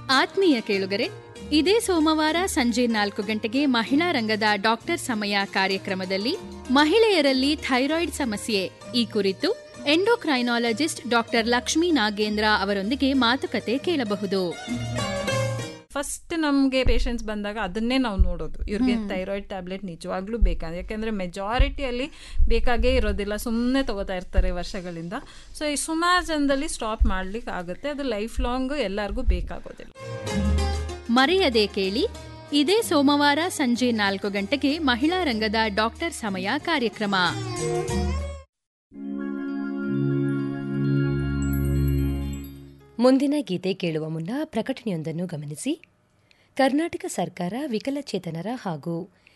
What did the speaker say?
ಆತ್ಮೀಯ ಕೇಳುಗರೆ ಇದೇ ಸೋಮವಾರ ಸಂಜೆ ನಾಲ್ಕು ಗಂಟೆಗೆ ಮಹಿಳಾ ರಂಗದ ಡಾಕ್ಟರ್ ಸಮಯ ಕಾರ್ಯಕ್ರಮದಲ್ಲಿ ಮಹಿಳೆಯರಲ್ಲಿ ಥೈರಾಯ್ಡ್ ಸಮಸ್ಯೆ ಈ ಕುರಿತು ಎಂಡೋಕ್ರೈನಾಲಜಿಸ್ಟ್ ಡಾಕ್ಟರ್ ಲಕ್ಷ್ಮೀ ನಾಗೇಂದ್ರ ಅವರೊಂದಿಗೆ ಮಾತುಕತೆ ಕೇಳಬಹುದು ಫಸ್ಟ್ ನಮಗೆ ಪೇಷಂಟ್ಸ್ ಬಂದಾಗ ಅದನ್ನೇ ನಾವು ನೋಡೋದು ಇವ್ರಿಗೆ ಥೈರಾಯ್ಡ್ ಟ್ಯಾಬ್ಲೆಟ್ ನಿಜವಾಗ್ಲೂ ಬೇಕಾದ್ರೆ ಯಾಕೆಂದರೆ ಮೆಜಾರಿಟಿಯಲ್ಲಿ ಬೇಕಾಗೇ ಇರೋದಿಲ್ಲ ಸುಮ್ಮನೆ ತಗೋತಾ ಇರ್ತಾರೆ ವರ್ಷಗಳಿಂದ ಸೊ ಈ ಸುಮಾರು ಜನದಲ್ಲಿ ಸ್ಟಾಪ್ ಮಾಡ್ಲಿಕ್ಕೆ ಆಗುತ್ತೆ ಅದು ಲೈಫ್ ಲಾಂಗ್ ಎಲ್ಲರಿಗೂ ಬೇಕಾಗೋದಿಲ್ಲ ಮರೆಯದೆ ಕೇಳಿ ಇದೇ ಸೋಮವಾರ ಸಂಜೆ ನಾಲ್ಕು ಗಂಟೆಗೆ ಮಹಿಳಾ ರಂಗದ ಡಾಕ್ಟರ್ ಸಮಯ ಕಾರ್ಯಕ್ರಮ ಮುಂದಿನ ಗೀತೆ ಕೇಳುವ ಮುನ್ನ ಪ್ರಕಟಣೆಯೊಂದನ್ನು ಗಮನಿಸಿ ಕರ್ನಾಟಕ ಸರ್ಕಾರ ವಿಕಲಚೇತನರ ಹಾಗೂ